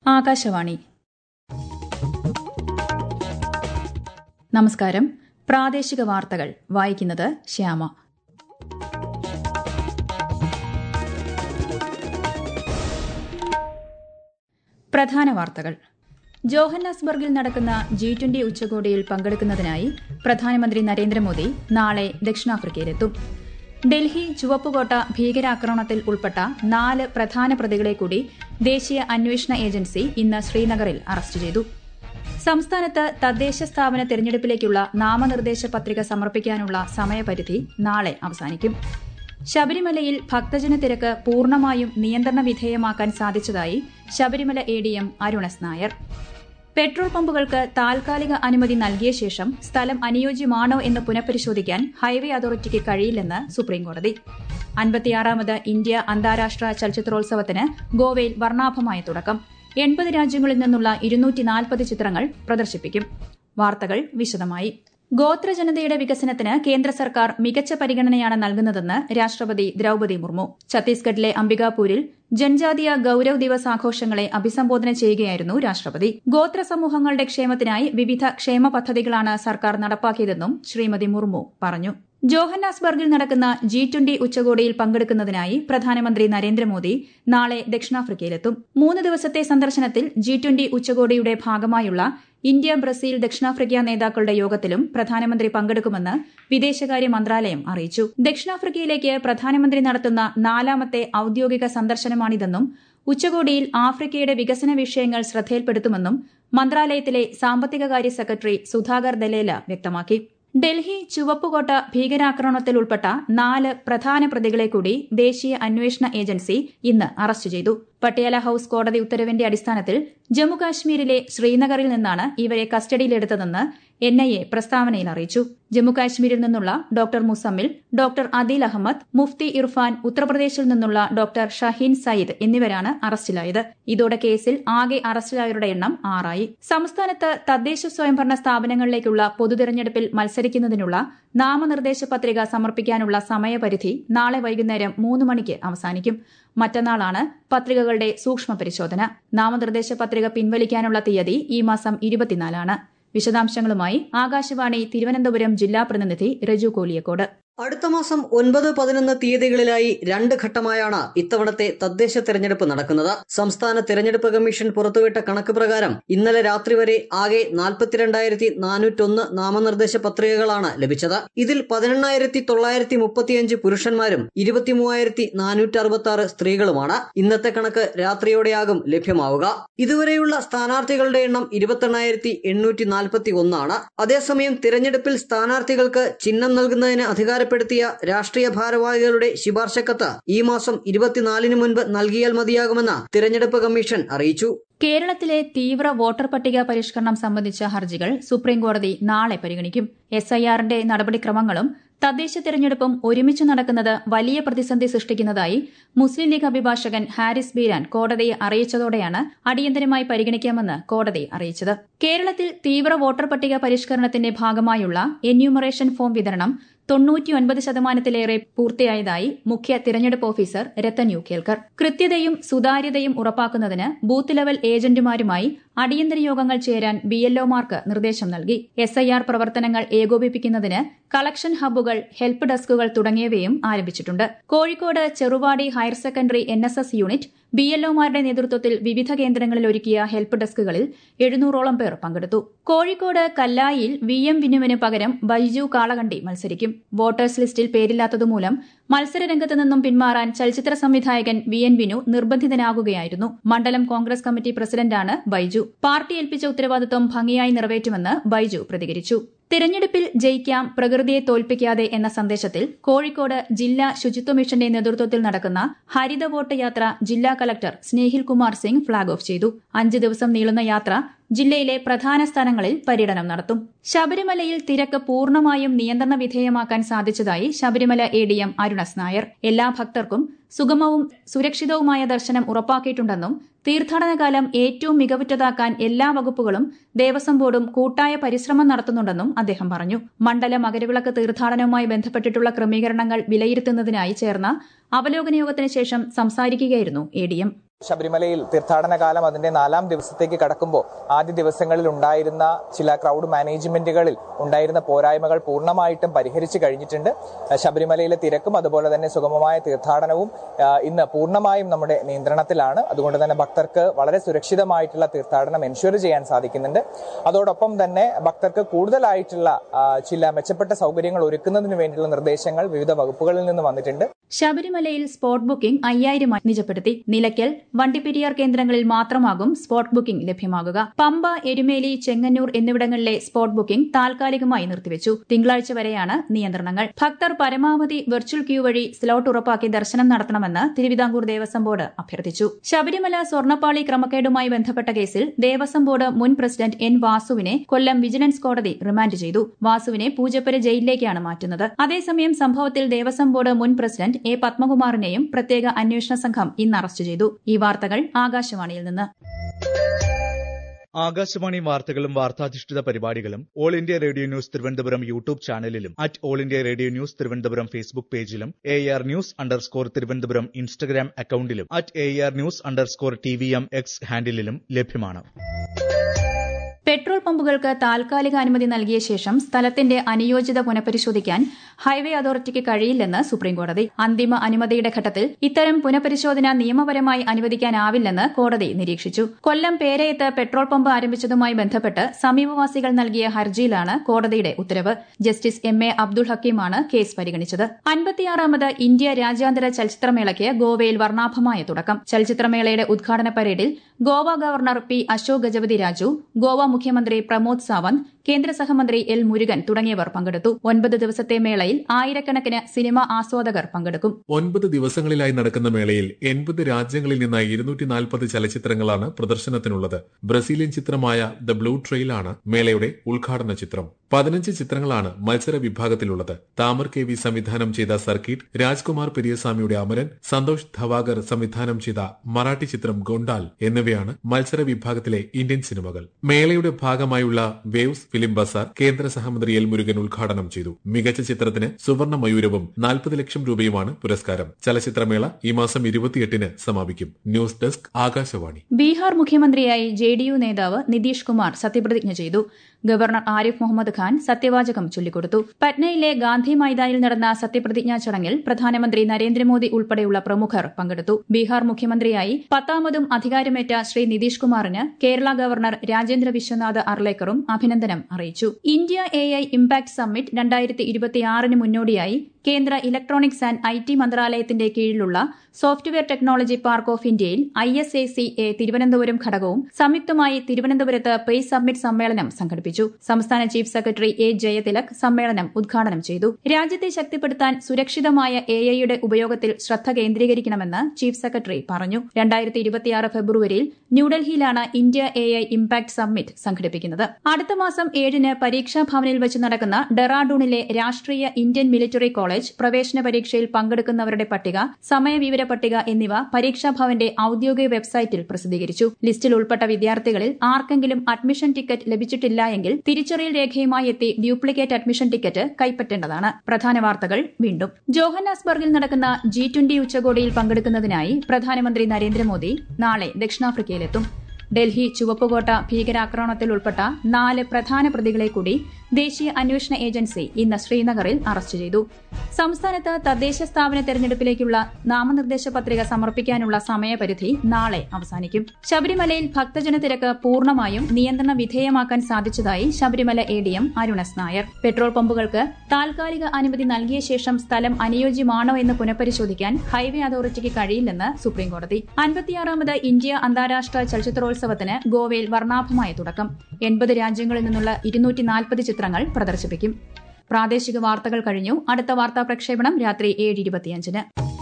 ആകാശവാണി നമസ്കാരം പ്രാദേശിക വാർത്തകൾ വായിക്കുന്നത് ശ്യാമ പ്രധാന വാർത്തകൾ ജോഹന്നാസ്ബർഗിൽ നടക്കുന്ന ജി ട്വന്റി ഉച്ചകോടിയിൽ പങ്കെടുക്കുന്നതിനായി പ്രധാനമന്ത്രി നരേന്ദ്രമോദി നാളെ ദക്ഷിണാഫ്രിക്കയിലെത്തും ഡൽഹി ചുവപ്പുകോട്ട ഭീകരാക്രമണത്തിൽ ഉൾപ്പെട്ട നാല് പ്രധാന പ്രതികളെ കൂടി ദേശീയ അന്വേഷണ ഏജൻസി ഇന്ന് ശ്രീനഗറിൽ അറസ്റ്റ് ചെയ്തു സംസ്ഥാനത്ത് തദ്ദേശ സ്ഥാപന തെരഞ്ഞെടുപ്പിലേക്കുള്ള നാമനിർദ്ദേശ പത്രിക സമർപ്പിക്കാനുള്ള സമയപരിധി നാളെ അവസാനിക്കും ശബരിമലയിൽ ഭക്തജന തിരക്ക് പൂർണ്ണമായും നിയന്ത്രണ വിധേയമാക്കാൻ സാധിച്ചതായി Sabarimala A D M Arun S Nair petrol പമ്പുകൾക്ക് താൽക്കാലിക അനുമതി നൽകിയ ശേഷം സ്ഥലം അനുയോജ്യമാണോ എന്ന് പുനഃപരിശോധിക്കാൻ ഹൈവേ അതോറിറ്റിക്ക് കഴിയില്ലെന്ന് സുപ്രീംകോടതി അൻപത്തിയാറാമത് ഇന്ത്യ അന്താരാഷ്ട്ര ചലച്ചിത്രോത്സവത്തിന് ഗോവയിൽ വർണ്ണാഭമായ തുടക്കം എൺപത് രാജ്യങ്ങളിൽ നിന്നുള്ള ഇരുന്നൂറ്റി നാൽപ്പത് ചിത്രങ്ങൾ പ്രദർശിപ്പിക്കും വാർത്തകൾ വിശദമായി ഗോത്രജനതയുടെ വികസനത്തിന് കേന്ദ്ര സർക്കാർ മികച്ച പരിഗണനയാണ് നൽകുന്നതെന്ന് രാഷ്ട്രപതി ദ്രൌപതി മുർമു ഛത്തീസ്ഗഡിലെ അംബികാപൂരിൽ ജൻജാതീയ ഗൌരവ് ദിവസ് ആഘോഷങ്ങളെ അഭിസംബോധന ചെയ്യുകയായിരുന്നു രാഷ്ട്രപതി ഗോത്ര സമൂഹങ്ങളുടെ ക്ഷേമത്തിനായി വിവിധ ക്ഷേമ പദ്ധതികളാണ് സർക്കാർ നടപ്പാക്കിയതെന്നും ശ്രീമതി മുർമു പറഞ്ഞു ജോഹന്നാസ്ബർഗിൽ നടക്കുന്ന ജി ട്വന്റി ഉച്ചകോടിയിൽ പങ്കെടുക്കുന്നതിനായി പ്രധാനമന്ത്രി നരേന്ദ്രമോദി നാളെ ദക്ഷിണാഫ്രിക്കയിലെത്തും മൂന്ന് ദിവസത്തെ സന്ദർശനത്തിൽ ജി ട്വന്റി ഉച്ചകോടിയുടെ ഭാഗമായുള്ള ഇന്ത്യ ബ്രസീൽ ദക്ഷിണാഫ്രിക്ക നേതാക്കളുടെ യോഗത്തിലും പ്രധാനമന്ത്രി പങ്കെടുക്കുമെന്ന് വിദേശകാര്യ മന്ത്രാലയം അറിയിച്ചു ദക്ഷിണാഫ്രിക്കയിലേക്ക് പ്രധാനമന്ത്രി നടത്തുന്ന നാലാമത്തെ ഔദ്യോഗിക സന്ദർശനമാണിതെന്നും ഉച്ചകോടിയിൽ ആഫ്രിക്കയുടെ വികസന വിഷയങ്ങൾ ശ്രദ്ധയിൽപ്പെടുത്തുമെന്നും മന്ത്രാലയത്തിലെ സാമ്പത്തികകാര്യ സെക്രട്ടറി സുധാകർ ദലേല വ്യക്തമാക്കി ഡൽഹി ചുവപ്പുകോട്ട ഭീകരാക്രമണത്തിൽ ഉൾപ്പെട്ട നാല് പ്രധാന പ്രതികളെ കൂടി ദേശീയ അന്വേഷണ ഏജൻസി ഇന്ന് അറസ്റ്റ് ചെയ്തു പട്ടിയാല ഹൌസ് കോടതി ഉത്തരവിന്റെ അടിസ്ഥാനത്തിൽ ജമ്മുകാശ്മീരിലെ ശ്രീനഗറിൽ നിന്നാണ് ഇവരെ കസ്റ്റഡിയിലെടുത്തതെന്ന് എൻ ഐ എ പ്രസ്താവനയിൽ അറിയിച്ചു ജമ്മുകാശ്മീരിൽ നിന്നുള്ള ഡോക്ടർ മുസമ്മിൽ ഡോക്ടർ അദീൽ അഹമ്മദ് മുഫ്തി ഇർഫാൻ ഉത്തർപ്രദേശിൽ നിന്നുള്ള ഡോക്ടർ ഷഹീൻ സയ്യിദ് എന്നിവരാണ് അറസ്റ്റിലായത് ഇതോടെ കേസിൽ ആകെ അറസ്റ്റിലായവരുടെ എണ്ണം ആറായി സംസ്ഥാനത്ത് തദ്ദേശ സ്വയംഭരണ സ്ഥാപനങ്ങളിലേക്കുള്ള പൊതുതെരഞ്ഞെടുപ്പിൽ മത്സരിക്കുന്നതിനുള്ള നാമനിർദ്ദേശ പത്രിക സമർപ്പിക്കാനുള്ള സമയപരിധി നാളെ വൈകുന്നേരം മൂന്ന് മണിക്ക് അവസാനിക്കും മറ്റന്നാളാണ് പത്രികകളുടെ സൂക്ഷ്മ പരിശോധന നാമനിർദ്ദേശ പത്രിക പിൻവലിക്കാനുള്ള തീയതി ഈ മാസം ഇരുപത്തിനാലാണ് വിശദാംശങ്ങളുമായി ആകാശവാണി തിരുവനന്തപുരം ജില്ലാ പ്രതിനിധി രജു കോലിയക്കോട് അടുത്ത മാസം ഒൻപത് പതിനൊന്ന് തീയതികളിലായി രണ്ട് ഘട്ടമായാണ് ഇത്തവണത്തെ തദ്ദേശ തെരഞ്ഞെടുപ്പ് നടക്കുന്നത് സംസ്ഥാന തെരഞ്ഞെടുപ്പ് കമ്മീഷൻ പുറത്തുവിട്ട കണക്ക് പ്രകാരം ഇന്നലെ രാത്രി വരെ ആകെ നാൽപ്പത്തിരണ്ടായിരത്തി നാനൂറ്റൊന്ന് നാമനിർദ്ദേശ പത്രികകളാണ് ലഭിച്ചത് ഇതിൽ പതിനെണ്ണായിരത്തി തൊള്ളായിരത്തി മുപ്പത്തിയഞ്ച് പുരുഷന്മാരും ഇരുപത്തിമൂവായിരത്തി നാനൂറ്റി അറുപത്തി ആറ് സ്ത്രീകളുമാണ് ഇന്നത്തെ കണക്ക് രാത്രിയോടെയാകും ലഭ്യമാവുക ഇതുവരെയുള്ള സ്ഥാനാർത്ഥികളുടെ എണ്ണം ഇരുപത്തെണ്ണായിരത്തി എണ്ണൂറ്റി നാൽപ്പത്തി ഒന്നാണ് അതേസമയം തിരഞ്ഞെടുപ്പിൽ സ്ഥാനാർത്ഥികൾക്ക് ചിഹ്നം നൽകുന്നതിന് അധികാര ഏർപ്പെടുത്തിയ രാഷ്ട്രീയ ഭാരവാഹികളുടെ ശുപാർശക്കത്ത് ഈ മാസം ഇരുപത്തിനാലിന് മുൻപ് നൽകിയാൽ മതിയാകുമെന്ന് തിരഞ്ഞെടുപ്പ് കമ്മീഷൻ അറിയിച്ചു കേരളത്തിലെ തീവ്ര വോട്ടർ പട്ടിക പരിഷ്കരണം സംബന്ധിച്ച ഹർജികൾ സുപ്രീംകോടതി നാളെ പരിഗണിക്കും എസ് ഐ ആറിന്റെ നടപടിക്രമങ്ങളും തദ്ദേശ തെരഞ്ഞെടുപ്പും ഒരുമിച്ച് നടക്കുന്നത് വലിയ പ്രതിസന്ധി സൃഷ്ടിക്കുന്നതായി മുസ്ലിം ലീഗ് അഭിഭാഷകൻ ഹാരിസ് ബീരാൻ കോടതിയെ അറിയിച്ചതോടെയാണ് അടിയന്തരമായി പരിഗണിക്കാമെന്ന് കോടതി അറിയിച്ചത് കേരളത്തിൽ തീവ്ര വോട്ടർ പട്ടിക പരിഷ്കരണത്തിന്റെ ഭാഗമായുള്ള എന്യൂമറേഷൻ ഫോം വിതരണം തൊണ്ണൂറ്റിയൊൻപത് ശതമാനത്തിലേറെ പൂർത്തിയായതായി മുഖ്യ തിരഞ്ഞെടുപ്പ് ഓഫീസർ രത്തൻ യു കേൽക്കർ കൃത്യതയും സുതാര്യതയും ഉറപ്പാക്കുന്നതിന് ബൂത്ത് ലെവൽ ഏജന്റുമാരുമായി അടിയന്തര യോഗങ്ങൾ ചേരാൻ ബിഎൽഒമാർക്ക് നിർദ്ദേശം നൽകി എസ് ഐ ആർ പ്രവർത്തനങ്ങൾ ഏകോപിപ്പിക്കുന്നതിന് കളക്ഷൻ ഹബ്ബുകൾ ഹെൽപ്പ് ഡെസ്കുകൾ തുടങ്ങിയവയും ആരംഭിച്ചിട്ടുണ്ട് Kozhikode Cheruvadi higher secondary N S S unit ബിഎൽഒമാരുടെ നേതൃത്വത്തിൽ വിവിധ കേന്ദ്രങ്ങളിൽ ഒരുക്കിയ ഹെൽപ്പ് ഡെസ്കുകളിൽ എഴുന്നൂറോളം പേർ പങ്കെടുത്തു കോഴിക്കോട് കല്ലായിയിൽ വി എം വിനുവിന് പകരം ബൈജു കാളകണ്ടി മത്സരിക്കും വോട്ടേഴ്സ് ലിസ്റ്റിൽ പേരില്ലാത്തതുമൂലം മത്സരരംഗത്ത് നിന്നും പിന്മാറാൻ ചലച്ചിത്ര സംവിധായകൻ വി എൻ വിനു നിർബന്ധിതനാകുകയായിരുന്നു മണ്ഡലം കോൺഗ്രസ് കമ്മിറ്റി പ്രസിഡന്റാണ് ബൈജു പാർട്ടി ഏൽപ്പിച്ച ഉത്തരവാദിത്വം ഭംഗിയായി നിറവേറ്റുമെന്ന് ബൈജു പ്രതികരിച്ചു തിരഞ്ഞെടുപ്പിൽ ജയിക്കാം പ്രകൃതിയെ തോൽപ്പിക്കാതെ എന്ന സന്ദേശത്തിൽ കോഴിക്കോട് ജില്ലാ ശുചിത്വ മിഷന്റെ നേതൃത്വത്തിൽ നടക്കുന്ന ഹരിത വോട്ട് യാത്ര ജില്ലാ collector Snehil Kumar Singh flag off ചെയ്തു അഞ്ച് ദിവസം നീളുന്ന യാത്ര ജില്ലയിലെ പ്രധാന സ്ഥലങ്ങളിൽ പര്യടനം നടത്തും ശബരിമലയിൽ തിരക്ക് പൂർണ്ണമായും നിയന്ത്രണ വിധേയമാക്കാൻ സാധിച്ചതായി Sabarimala A D M Arun S Nair എല്ലാ ഭക്തർക്കും സുഗമവും സുരക്ഷിതവുമായ ദർശനം ഉറപ്പാക്കിയിട്ടുണ്ടെന്നും തീർത്ഥാടനകാലം ഏറ്റവും മികവുറ്റതാക്കാൻ എല്ലാ വകുപ്പുകളും ദേവസ്വം ബോർഡും കൂട്ടായ പരിശ്രമം നടത്തുന്നുണ്ടെന്നും അദ്ദേഹം പറഞ്ഞു മണ്ഡല മകരവിളക്ക് തീർത്ഥാടനവുമായി ബന്ധപ്പെട്ടിട്ടുള്ള ക്രമീകരണങ്ങൾ വിലയിരുത്തുന്നതിനായി ചേർന്ന അവലോകന യോഗത്തിന് ശേഷം സംസാരിക്കുകയായിരുന്നു എ ഡി എം ശബരിമലയിൽ തീർത്ഥാടന കാലം അതിന്റെ നാലാം ദിവസത്തേക്ക് കടക്കുമ്പോൾ ആദ്യ ദിവസങ്ങളിൽ ഉണ്ടായിരുന്ന ചില ക്രൗഡ് മാനേജ്മെന്റുകളിൽ ഉണ്ടായിരുന്ന പോരായ്മകൾ പൂർണ്ണമായിട്ടും പരിഹരിച്ചു കഴിഞ്ഞിട്ടുണ്ട് ശബരിമലയിലെ തിരക്കും അതുപോലെ തന്നെ സുഗമമായ തീർത്ഥാടനവും ഇന്ന് പൂർണ്ണമായും നമ്മുടെ നിയന്ത്രണത്തിലാണ് അതുകൊണ്ട് തന്നെ ഭക്തർക്ക് വളരെ സുരക്ഷിതമായിട്ടുള്ള തീർത്ഥാടനം എൻഷുർ ചെയ്യാൻ സാധിക്കുന്നുണ്ട് അതോടൊപ്പം തന്നെ ഭക്തർക്ക് കൂടുതലായിട്ടുള്ള ചില മെച്ചപ്പെട്ട സൗകര്യങ്ങൾ ഒരുക്കുന്നതിന് വേണ്ടിയുള്ള നിർദ്ദേശങ്ങൾ വിവിധ വകുപ്പുകളിൽ നിന്ന് വന്നിട്ടുണ്ട് ശബരിമലയിൽ സ്പോട്ട് ബുക്കിംഗ് അയ്യായിരമായി നിജപ്പെടുത്തി നിലയ്ക്കൽ വണ്ടിപ്പെരിയാർ കേന്ദ്രങ്ങളിൽ മാത്രമാകും സ്പോട്ട് ബുക്കിംഗ് ലഭ്യമാകുക പമ്പ എരുമേലി ചെങ്ങന്നൂർ എന്നിവിടങ്ങളിലെ സ്പോട്ട് ബുക്കിംഗ് താൽക്കാലികമായി നിർത്തിവച്ചു തിങ്കളാഴ്ച വരെയാണ് നിയന്ത്രണങ്ങൾ ഭക്തർ പരമാവധി വെർച്വൽ ക്യൂ വഴി സ്ലോട്ട് ഉറപ്പാക്കി ദർശനം നടത്തണമെന്ന് തിരുവിതാംകൂർ ദേവസ്വം ബോർഡ് അഭ്യർത്ഥിച്ചു ശബരിമല സ്വർണ്ണപ്പാളി ക്രമക്കേടുമായി ബന്ധപ്പെട്ട കേസിൽ ദേവസ്വം ബോർഡ് മുൻ പ്രസിഡന്റ് എൻ വാസുവിനെ കൊല്ലം വിജിലൻസ് കോടതി റിമാൻഡ് ചെയ്തു വാസുവിനെ പൂജപ്പുര ജയിലിലേക്കാണ് മാറ്റുന്നത് അതേസമയം സംഭവത്തിൽ ദേവസ്വം ബോർഡ് മുൻ പ്രസിഡന്റ് എ പത്മകുമാറിനെയും പ്രത്യേക അന്വേഷണ സംഘം ഇന്ന് അറസ്റ്റ് ചെയ്തു ഈ വാർത്തകൾ ആകാശവാണിയിൽ നിന്ന് ആകാശവാണി വാർത്തകളും വാർത്താധിഷ്ഠിത പരിപാടികളും all India radio news Thiruvananthapuram YouTube ചാനലിലും at all India radio news Thiruvananthapuram Facebook പേജിലും A R news underscore Thiruvananthapuram Instagram അക്കൌണ്ടിലും at A R news underscore T V M X ഹാൻഡിലും ലഭ്യമാണ് പെട്രോൾ പമ്പുകൾക്ക് താൽക്കാലിക അനുമതി നൽകിയ ശേഷം സ്ഥലത്തിന്റെ അനുയോജ്യത പുനഃപരിശോധിക്കാൻ ഹൈവേ അതോറിറ്റിക്ക് കഴിയില്ലെന്ന് സുപ്രീംകോടതി അന്തിമ അനുമതിയുടെ ഘട്ടത്തിൽ ഇത്തരം പുനഃപരിശോധന നിയമപരമായി അനുവദിക്കാനാവില്ലെന്ന് കോടതി നിരീക്ഷിച്ചു കൊല്ലം പേരയത്ത് പെട്രോൾ പമ്പ് ആരംഭിച്ചതുമായി ബന്ധപ്പെട്ട് സമീപവാസികൾ നൽകിയ ഹർജിയിലാണ് കോടതിയുടെ ഉത്തരവ് ജസ്റ്റിസ് എം എ അബ്ദുൾ ഹക്കീമാണ് കേസ് പരിഗണിച്ചത് അൻപത്തിയാറാമത് ഇന്ത്യ രാജ്യാന്തര ചലച്ചിത്രമേളയ്ക്ക് ഗോവയിൽ വർണ്ണാഭമായ തുടക്കം ചലച്ചിത്രമേളയുടെ ഉദ്ഘാടന പരേഡിൽ ഗോവ ഗവർണർ പി അശോക് ഗജപതി രാജു ഗോവ മുഖ്യമന്ത്രി പ്രമോദ് സാവന്ത് കേന്ദ്ര സഹമന്ത്രി എൽ മുരുകൻ തുടങ്ങിയവർ പങ്കെടുത്തു ഒൻപത് ദിവസത്തെ മേളയിൽ ആയിരക്കണക്കിന് സിനിമാ ആസ്വാദകർ പങ്കെടുക്കും ഒൻപത് ദിവസങ്ങളിലായി നടക്കുന്ന മേളയിൽ എൺപത് രാജ്യങ്ങളിൽ നിന്നായി ഇരുന്നൂറ്റി നാൽപ്പത് ചലച്ചിത്രങ്ങളാണ് പ്രദർശനത്തിനുള്ളത് ബ്രസീലിയൻ ചിത്രമായ ദ ബ്ലൂ ട്രെയിലാണ് മേളയുടെ ഉദ്ഘാടന ചിത്രം പതിനഞ്ച് ചിത്രങ്ങളാണ് മത്സര വിഭാഗത്തിലുള്ളത് താമർ കെ വി സംവിധാനം ചെയ്ത സർക്കിട്ട് രാജ്കുമാർ പെരിയസ്വാമിയുടെ അമരൻ സന്തോഷ് ധവാഗർ സംവിധാനം ചെയ്ത മറാഠി ചിത്രം ഗോണ്ടാൽ എന്നിവയാണ് മത്സര വിഭാഗത്തിലെ ഇന്ത്യൻ സിനിമകൾ മേളയുടെ ഭാഗമായുള്ള വേവ്സ് ഫിലിം ബസാർ കേന്ദ്ര സഹമന്ത്രി എൽ മുരുകൻ ഉദ്ഘാടനം ചെയ്തു മികച്ച ചിത്രത്തിന് സുവർണ മയൂരവും നാൽപ്പത് ലക്ഷം രൂപയുമാണ് പുരസ്കാരം ചലച്ചിത്രമേള ഈ മാസം ഇരുപത്തിയെട്ടിന് സമാപിക്കും ന്യൂസ് ഡെസ്ക് ആകാശവാണി ബീഹാർ മുഖ്യമന്ത്രിയായി ജെ ഡി യു നേതാവ് നിതീഷ് കുമാർ സത്യപ്രതിജ്ഞ ചെയ്തു ഗവർണർ ആരിഫ് മുഹമ്മദ് ഖാൻ സത്യവാചകം ചൊല്ലിക്കൊടുത്തു പറ്റ്നയിലെ ഗാന്ധി മൈതാനിൽ നടന്ന സത്യപ്രതിജ്ഞാ ചടങ്ങിൽ പ്രധാനമന്ത്രി നരേന്ദ്രമോദി ഉൾപ്പെടെയുള്ള പ്രമുഖർ പങ്കെടുത്തു ബീഹാർ മുഖ്യമന്ത്രിയായി പത്താമതും അധികാരമേറ്റ ശ്രീ നിതീഷ് കുമാറിന് കേരള ഗവർണർ രാജേന്ദ്ര വിശ്വനാഥ് അർലേക്കറും അഭിനന്ദനം അറിയിച്ചു India A I impact summit രണ്ടായിരത്തി ഇരുപത്തിയാറിന് മുന്നോടിയായി കേന്ദ്ര ഇലക്ട്രോണിക്സ് ആൻഡ് ഐ ടി മന്ത്രാലയത്തിന്റെ കീഴിലുള്ള സോഫ്റ്റ്വെയർ ടെക്നോളജി പാർക്ക് ഓഫ് ഇന്ത്യയിൽ I S A C A Thiruvananthapuram ഘടകവും സംയുക്തമായി തിരുവനന്തപുരത്ത് പേസ് സബ്മിറ്റ് സമ്മേളനം സംഘടിപ്പിച്ചു സംസ്ഥാന ചീഫ് സെക്രട്ടറി എ ജയതിലക് സമ്മേളനം ഉദ്ഘാടനം ചെയ്തു രാജ്യത്തെ ശക്തിപ്പെടുത്താൻ സുരക്ഷിതമായ എ ഐയുടെ ഉപയോഗത്തിൽ ശ്രദ്ധ കേന്ദ്രീകരിക്കണമെന്ന് ചീഫ് സെക്രട്ടറി പറഞ്ഞു രണ്ടായിരത്തി ഇരുപത്തിയാറ് ഫെബ്രുവരിയിൽ ന്യൂഡൽഹിയിലാണ് India A I impact summit സംഘടിപ്പിക്കുന്നത് അടുത്ത മാസം ഏഴിന് പരീക്ഷാ ഭവനിൽ വെച്ച് നടക്കുന്ന ഡെറാഡൂണിലെ രാഷ്ട്രീയ ഇന്ത്യൻ മിലിറ്ററി കോളേജ് പ്രവേശന പരീക്ഷയിൽ പങ്കെടുക്കുന്നവരുടെ പട്ടിക സമയവിവര പട്ടിക എന്നിവ പരീക്ഷാഭവന്റെ ഔദ്യോഗിക വെബ്സൈറ്റിൽ പ്രസിദ്ധീകരിച്ചു ലിസ്റ്റിൽ ഉൾപ്പെട്ട വിദ്യാർത്ഥികളിൽ ആർക്കെങ്കിലും അഡ്മിഷൻ ടിക്കറ്റ് ലഭിച്ചിട്ടില്ല എങ്കിൽ തിരിച്ചറിയൽ രേഖയുമായി എത്തി ഡ്യൂപ്ലിക്കേറ്റ് അഡ്മിഷൻ ടിക്കറ്റ് കൈപ്പറ്റേണ്ടതാണ് പ്രധാന വാർത്തകൾ വീണ്ടും ജോഹന്നാസ്ബർഗിൽ നടക്കുന്ന ജി ട്വന്റി ഉച്ചകോടിയിൽ പങ്കെടുക്കുന്നതിനായി പ്രധാനമന്ത്രി നരേന്ദ്രമോദി നാളെ ദക്ഷിണാഫ്രിക്കയിലെത്തും ഡൽഹി ചുവപ്പുകോട്ട ഭീകരാക്രമണത്തിൽ ഉൾപ്പെട്ട നാല് പ്രധാന പ്രതികളെ കൂടി ദേശീയ അന്വേഷണ ഏജൻസി ഇന്ന് ശ്രീനഗറിൽ അറസ്റ്റ് ചെയ്തു സംസ്ഥാനത്ത് തദ്ദേശ സ്ഥാപന തെരഞ്ഞെടുപ്പിലേക്കുള്ള നാമനിർദ്ദേശ പത്രിക സമർപ്പിക്കാനുള്ള സമയപരിധി നാളെ അവസാനിക്കും ശബരിമലയിൽ ഭക്തജന തിരക്ക് പൂർണ്ണമായും നിയന്ത്രണ വിധേയമാക്കാൻ സാധിച്ചതായി Sabarimala A D M Arun S Nair petrol പമ്പുകൾക്ക് താൽക്കാലിക അനുമതി നൽകിയ ശേഷം സ്ഥലം അനുയോജ്യമാണോ എന്ന് പുനഃപരിശോധിക്കാൻ ഹൈവേ അതോറിറ്റിക്ക് കഴിയില്ലെന്ന് സുപ്രീംകോടതി അൻപത്തിയാറാമത് ഇന്ത്യ അന്താരാഷ്ട്ര ചലച്ചിത്രോത്സവത്തിന് ഗോവയിൽ വർണ്ണാഭമായ തുടക്കം എൺപത് രാജ്യങ്ങളിൽ നിന്നുള്ള ഇരുന്നൂറ്റി നാൽപ്പത് ചിത്രങ്ങൾ പ്രദർശിപ്പിക്കും പ്രാദേശിക വാർത്തകൾ കഴിഞ്ഞു അടുത്ത വാർത്താ പ്രക്ഷേപണം രാത്രി ഏഴ് ഇരുപത്തിയഞ്ചിന്